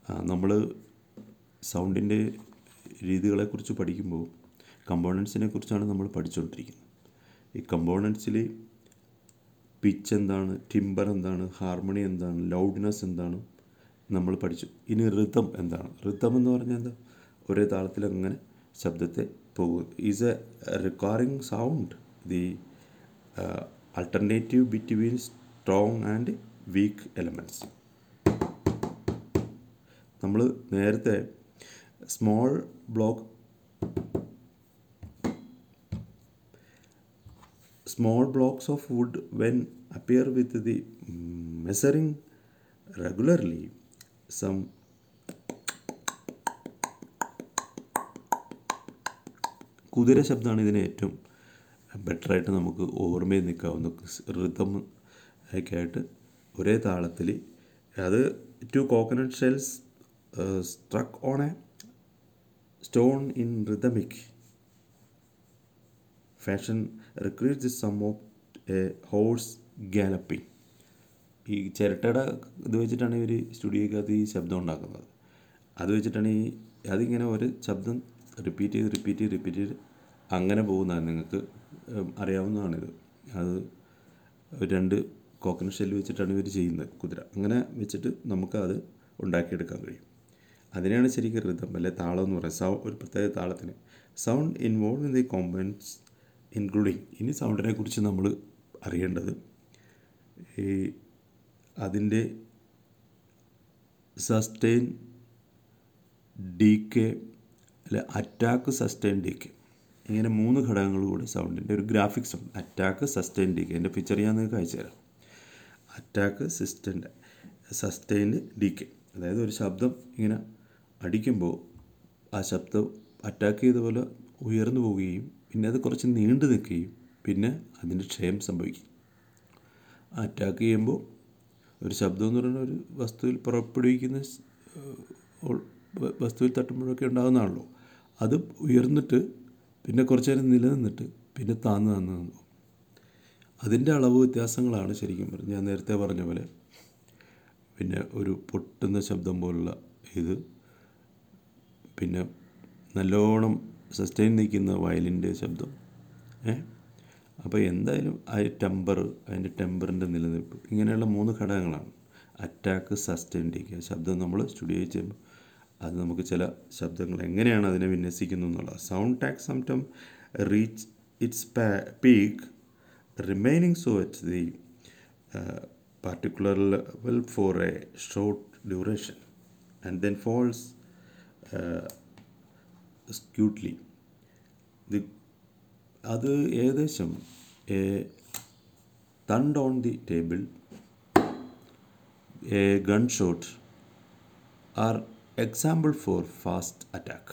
നമ്മൾ സൗണ്ടിൻ്റെ രീതികളെക്കുറിച്ച് പഠിക്കുമ്പോൾ കമ്പോണൻസിനെ കുറിച്ചാണ് നമ്മൾ പഠിച്ചുകൊണ്ടിരിക്കുന്നത് ഈ കമ്പോണൻസിൽ പിച്ച് എന്താണ് ടിമ്പർ എന്താണ് ഹാർമണി എന്താണ് ലൗഡ്നെസ് എന്താണ് നമ്മൾ പഠിച്ചു ഇനി ഋതം എന്താണ് ഋതം എന്ന് പറഞ്ഞാൽ എന്താ ഒരേ താളത്തിൽ അങ്ങനെ ശബ്ദത്തെ പോകും is a recurring sound the alternative between strong and weak elements നമ്മൾ നേരത്തെ small block small blocks of wood when appear with the measuring regularly some കുതിര ശബ്ദമാണ് ഇതിന് ഏറ്റവും ബെറ്ററായിട്ട് നമുക്ക് ഓർമ്മയിൽ നിൽക്കാവുന്ന ഋതം ഒക്കെ ആയിട്ട് ഒരേ താളത്തിൽ അത് two coconut shells struck on a stone in rhythmic fashion recreate the sound of a horse galloping ഈ ചിരട്ടയുടെ ഇത് വെച്ചിട്ടാണ് ഇവർ സ്റ്റുഡിയോക്കകത്ത് ഈ ശബ്ദം ഉണ്ടാക്കുന്നത് അത് വെച്ചിട്ടാണ് ഈ അതിങ്ങനെ ഒരു ശബ്ദം റിപ്പീറ്റ് ചെയ്ത് റിപ്പീറ്റ് ചെയ്ത് റിപ്പീറ്റ് ചെയ്ത് അങ്ങനെ പോകുന്നതാണ് നിങ്ങൾക്ക് അറിയാവുന്നതാണിത് അത് രണ്ട് കോക്കനട്ട് ഷെല്ല് വെച്ചിട്ടാണ് ഇവർ ചെയ്യുന്നത് കുതിര അങ്ങനെ വെച്ചിട്ട് നമുക്ക് അത് ഉണ്ടാക്കിയെടുക്കാൻ കഴിയും അതിനെയാണ് ശരിക്കും ഋതം അല്ലെ താളം എന്ന് പറയുന്നത് സൗ ഒരു പ്രത്യേക താളത്തിന് sound involve in the components including ഇനി സൗണ്ടിനെ കുറിച്ച് നമ്മൾ അറിയേണ്ടത് ഈ അതിൻ്റെ സസ്റ്റെയിൻ ഡി കെ അല്ലെ അറ്റാക്ക് സസ്റ്റെയിൻ ഡി കെ ഇങ്ങനെ മൂന്ന് ഘടകങ്ങൾ കൂടി സൗണ്ടിൻ്റെ ഒരു ഗ്രാഫിക്സ് ഉണ്ട് അറ്റാക്ക് സസ്റ്റെയിൻ ഡി കെ എൻ്റെ പിക്ചർ ഞാൻ നിങ്ങൾക്ക് അയച്ചു തരാം അറ്റാക്ക് സിസ്റ്റൻ്റെ സസ്റ്റെയിൻഡ് ഡി കെ അതായത് ഒരു ശബ്ദം ഇങ്ങനെ അടിക്കുമ്പോൾ ആ ശബ്ദം അറ്റാക്ക് ചെയ്ത പോലെ ഉയർന്നു പോവുകയും പിന്നെ അത് കുറച്ച് നീണ്ടു നിൽക്കുകയും പിന്നെ അതിൻ്റെ ക്ഷയം സംഭവിക്കും അറ്റാക്ക് ചെയ്യുമ്പോൾ ഒരു ശബ്ദം എന്ന് പറയുന്ന ഒരു വസ്തുവിൽ പുറപ്പെടുവിക്കുന്ന വസ്തുവിൽ തട്ടുമ്പോഴൊക്കെ ഉണ്ടാകുന്നതാണല്ലോ അത് ഉയർന്നിട്ട് പിന്നെ കുറച്ച് നേരം നിലനിന്നിട്ട് പിന്നെ താന്ന് താന്ന് പോകും അതിൻ്റെ അളവ് വ്യത്യാസങ്ങളാണ് ശരിക്കും പറഞ്ഞത് ഞാൻ നേരത്തെ പറഞ്ഞ പോലെ പിന്നെ ഒരു പൊട്ടുന്ന ശബ്ദം പോലുള്ള ഇത് പിന്നെ നല്ലോണം സസ്റ്റെയിൻ നിൽക്കുന്ന വയലിൻ്റെ ശബ്ദം ഏ അപ്പോൾ എന്തായാലും ആ ടെമ്പർ അതിൻ്റെ ടെമ്പറിൻ്റെ നിലനിൽപ്പ് ഇങ്ങനെയുള്ള മൂന്ന് ഘടകങ്ങളാണ് അറ്റാക്ക് സസ്റ്റെയിൻ ഇരിക്കുക ശബ്ദം നമ്മൾ സ്റ്റുഡിയോയിൽ ചെയ്യുമ്പോൾ അത് നമുക്ക് ചില ശബ്ദങ്ങൾ എങ്ങനെയാണ് അതിനെ വിന്യസിക്കുന്നത് എന്നുള്ളത് sound takes some time reach its peak remaining so at the particular level for a short duration and then falls uh, skewedly. The അത് ഏകദേശം എ തണ്ട് on the table a gun shot are example for fast attack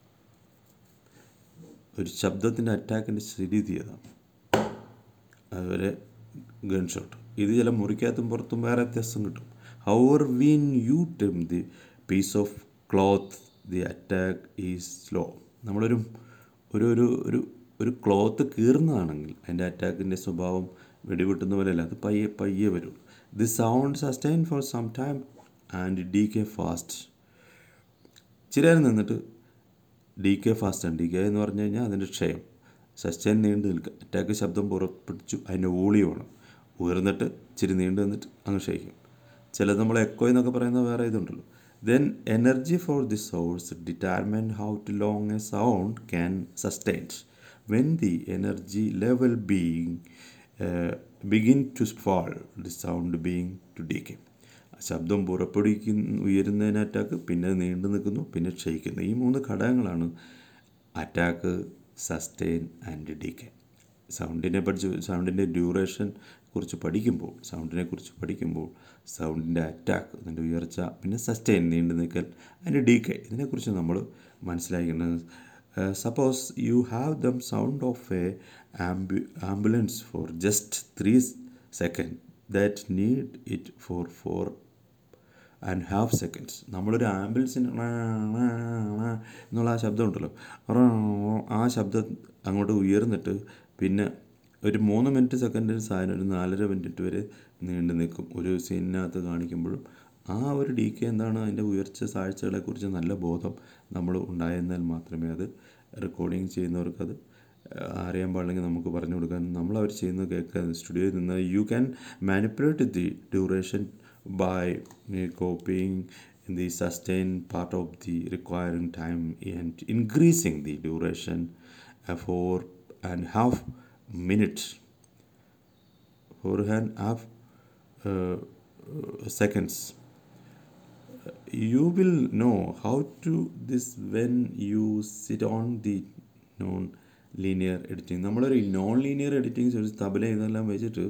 ഒരു ശബ്ദത്തിൻ്റെ അറ്റാക്കിൻ്റെ സ്ഥിതി അതാണ് അതുവരെ gun shot ഇത് ചില മുറിക്കകത്തും പുറത്തും വേറെ വ്യത്യാസം കിട്ടും hour when you tear the piece of cloth the attack is slow നമ്മളൊരു ഒരു ഒരു ഒരു ഒരു ക്ലോത്ത് കീറുന്നതാണെങ്കിൽ അതിൻ്റെ അറ്റാക്കിൻ്റെ സ്വഭാവം വെടിവെട്ടുന്ന പോലെയല്ല അത് പയ്യെ പയ്യെ വരും the sound sustain for some time and decay fast ചിലർ നിന്നിട്ട് ഡി കെ ഫാസ്റ്റ് ആണ് ഡി കെ എന്ന് പറഞ്ഞു കഴിഞ്ഞാൽ അതിൻ്റെ ക്ഷയം സസ്റ്റൈൻ നീണ്ടു നിൽക്കുക അറ്റാക്ക് ശബ്ദം പുറപ്പിടിച്ചു അതിൻ്റെ വോളിയമാണ് ഉയർന്നിട്ട് ഇച്ചിരി നീണ്ടു നിന്നിട്ട് അങ്ങ് ക്ഷയിക്കും ചിലത് നമ്മൾ എക്കോ എന്നൊക്കെ പറയുന്ന വേറെ ഇതുണ്ടല്ലോ then energy for the source determine how to long a sound can sustained when the energy level being begin to fall the sound being to decay ശബ്ദം പുറപ്പെടുവിക്കുന്ന ഉയരുന്നതിന് അറ്റാക്ക് പിന്നെ നീണ്ടു നിൽക്കുന്നു പിന്നെ ക്ഷയിക്കുന്നു ഈ മൂന്ന് ഘടകങ്ങളാണ് അറ്റാക്ക് സസ്റ്റെയിൻ ആൻഡ് ഡീക്കെ സൗണ്ടിനെ പഠിച്ച് സൗണ്ടിൻ്റെ ഡ്യൂറേഷൻ കുറിച്ച് പഠിക്കുമ്പോൾ സൗണ്ടിനെ കുറിച്ച് പഠിക്കുമ്പോൾ സൗണ്ടിൻ്റെ അറ്റാക്ക് അതിൻ്റെ ഉയർച്ച പിന്നെ സസ്റ്റെയിൻ നീണ്ടു നിൽക്കൽ അതിൻ്റെ ഡീക്കെ ഇതിനെക്കുറിച്ച് നമ്മൾ മനസ്സിലാക്കുന്നത് suppose you have the sound of a ആംബു ambulance for just three second that need it for four and half seconds നമ്മളൊരു ആംബുലൻസിന് എന്നുള്ള ആ ശബ്ദം ഉണ്ടല്ലോ ആ ശബ്ദം അങ്ങോട്ട് ഉയർന്നിട്ട് പിന്നെ ഒരു മൂന്ന് മിനിറ്റ് സെക്കൻഡിന് സാധനം ഒരു നാലര മിനിറ്റ് വരെ നീണ്ടു നിൽക്കും ഒരു സീനിനകത്ത് കാണിക്കുമ്പോഴും ആ ഒരു ഡി കെ എന്താണ് അതിൻ്റെ ഉയർച്ച താഴ്ചകളെക്കുറിച്ച് നല്ല ബോധം നമ്മൾ ഉണ്ടായിരുന്നാൽ മാത്രമേ അത് റെക്കോർഡിങ് ചെയ്യുന്നവർക്കത് അറിയാൻ പാടില്ലെങ്കിൽ നമുക്ക് പറഞ്ഞു കൊടുക്കാൻ നമ്മൾ അവർ ചെയ്യുന്നത് കേൾക്കാൻ സ്റ്റുഡിയോയിൽ നിന്ന് you can manipulate the duration by copying the sustained part of the requiring time and increasing the duration uh, four and half minutes four and half uh, seconds you will know how to this when you sit on the non linear editing നമ്മളൊരു non linear editing ഒരു തബല ഇതെല്ലാം വെച്ചിട്ട്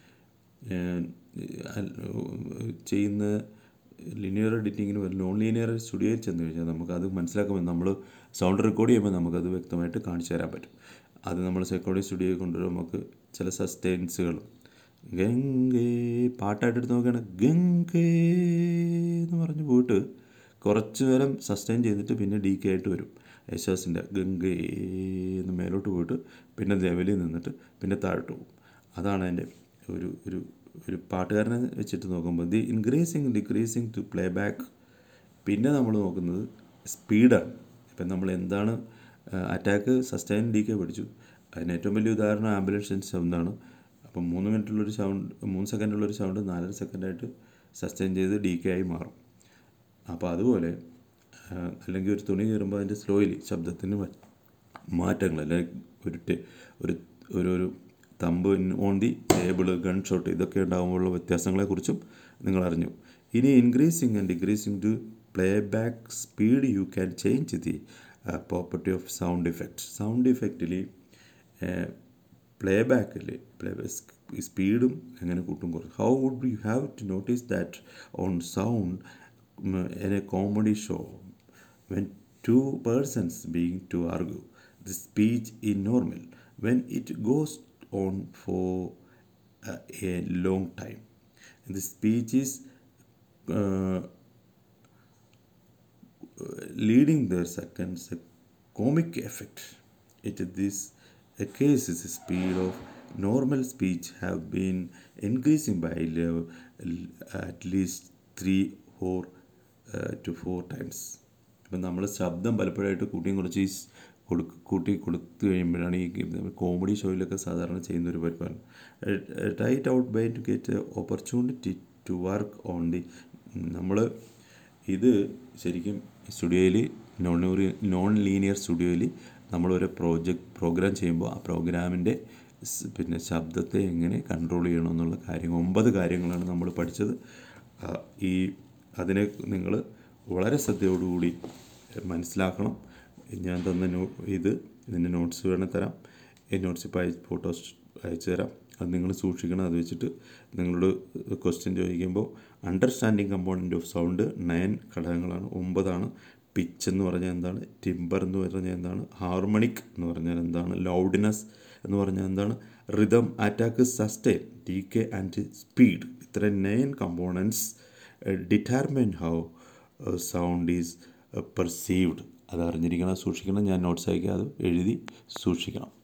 ചെയ്യുന്ന linear എഡിറ്റിങ്ങിന് ഒരു non linear സ്റ്റുഡിയോയിൽ ചെന്ന് കഴിഞ്ഞാൽ നമുക്കത് മനസ്സിലാക്കുമ്പോൾ നമ്മൾ സൗണ്ട് റെക്കോർഡ് ചെയ്യുമ്പോൾ നമുക്കത് വ്യക്തമായിട്ട് കാണിച്ചു തരാൻ പറ്റും അത് നമ്മൾ റെക്കോർഡിംഗ് സ്റ്റുഡിയോയിൽ കൊണ്ടുവരുമ്പോൾ നമുക്ക് ചില സസ്റ്റെയിൻസുകൾ ഗംഗേ പാട്ടായിട്ട് എടുത്ത് നോക്കുകയാണ് ഗംഗേ എന്ന് പറഞ്ഞ് പോയിട്ട് കുറച്ച് നേരം സസ്റ്റെയിൻ ചെയ്തിട്ട് പിന്നെ ഡി കെ ആയിട്ട് വരും യേശുദാസിൻ്റെ ഗംഗേ എന്ന് മേലോട്ട് പോയിട്ട് പിന്നെ ലെവലിൽ നിന്നിട്ട് പിന്നെ താഴോട്ട് പോകും അതാണ് അതിൻ്റെ ഒരു ഒരു ഒരു പാട്ടുകാരനെ വെച്ചിട്ട് നോക്കുമ്പോൾ the increasing decreasing to play back പിന്നെ നമ്മൾ നോക്കുന്നത് സ്പീഡാണ് ഇപ്പം നമ്മൾ എന്താണ് അറ്റാക്ക് സസ്റ്റൈൻ ഡി കെ പഠിച്ചു അതിന് ഏറ്റവും വലിയ ഉദാഹരണം ആംബുലൻസ് സൗണ്ടാണ് അപ്പം മൂന്ന് മിനിറ്റുള്ളൊരു സൗണ്ട് മൂന്ന് സെക്കൻഡുള്ളൊരു സൗണ്ട് നാലര സെക്കൻഡായിട്ട് സസ്റ്റൈൻ ചെയ്ത് ഡി കെ ആയി മാറും അപ്പോൾ അതുപോലെ അല്ലെങ്കിൽ ഒരു തുണി കയറുമ്പോൾ അതിൻ്റെ സ്ലോയിലി ശബ്ദത്തിന് മാറ്റങ്ങൾ അല്ലെങ്കിൽ ഒരു ഒരു ഒരു ഒരു thumb on the table gun shot ഇതൊക്കെ ഉണ്ടാകുമ്പോഴുള്ള വ്യത്യാസങ്ങളെക്കുറിച്ചും നിങ്ങൾ അറിഞ്ഞു ഇനി increasing and decreasing to play back speed you can change the property of sound effect sound ഇഫക്റ്റിൽ പ്ലേ ബാക്കിൽ പ്ലേ സ്പീഡും എങ്ങനെ കൂട്ടും കുറച്ച് how would you have to notice that on sound in a comedy show when two persons being to argue the speech is normal when it goes on for uh, a long time the speech is uh, leading their seconds a comic effect it this a case is the speed of normal speech have been increasing by le- at least three or two four times ഇപ്പം നമ്മൾ ശബ്ദം പലപ്പോഴായിട്ട് കൂട്ടിയും കുറച്ച് ഈ കൊടുക്ക് കൂട്ടി കൊടുത്തു കഴിയുമ്പോഴാണ് ഈ കോമഡി ഷോയിലൊക്കെ സാധാരണ ചെയ്യുന്ന ഒരു പരിപാടി tight out by to get opportunity to work on the നമ്മൾ ഇത് ശരിക്കും സ്റ്റുഡിയോയിൽ നോൺ നോൺ ലീനിയർ സ്റ്റുഡിയോയിൽ നമ്മളൊരു പ്രോജക്റ്റ് പ്രോഗ്രാം ചെയ്യുമ്പോൾ ആ പ്രോഗ്രാമിൻ്റെ പിന്നെ ശബ്ദത്തെ എങ്ങനെ കൺട്രോൾ ചെയ്യണമെന്നുള്ള കാര്യങ്ങൾ ഒമ്പത് കാര്യങ്ങളാണ് നമ്മൾ പഠിച്ചത് ഈ അതിനെ നിങ്ങൾ വളരെ ശ്രദ്ധയോടുകൂടി മനസ്സിലാക്കണം ഞാൻ തന്ന നോ ഇത് ഇതിൻ്റെ നോട്ട്സ് വേണം തരാം ഈ നോട്ട്സ് ഇപ്പോൾ അയച്ച് ഫോട്ടോസ് അയച്ചു തരാം അത് നിങ്ങൾ സൂക്ഷിക്കണം അത് വെച്ചിട്ട് നിങ്ങളോട് ക്വസ്റ്റ്യൻ ചോദിക്കുമ്പോൾ understanding component of sound nine ഘടകങ്ങളാണ് ഒമ്പതാണ് പിച്ച് എന്ന് പറഞ്ഞാൽ എന്താണ് ടിമ്പർ എന്ന് പറഞ്ഞാൽ എന്താണ് ഹാർമണിക് എന്ന് പറഞ്ഞാൽ എന്താണ് ലൗഡ്നെസ് എന്ന് പറഞ്ഞാൽ എന്താണ് rhythm attack sustain decay and speed ഇത്ര nine components determine how sound is perceived അത് അറിഞ്ഞിരിക്കണം സൂക്ഷിക്കണം ഞാൻ നോട്ട്സ് അയക്കുക അത് എഴുതി സൂക്ഷിക്കണം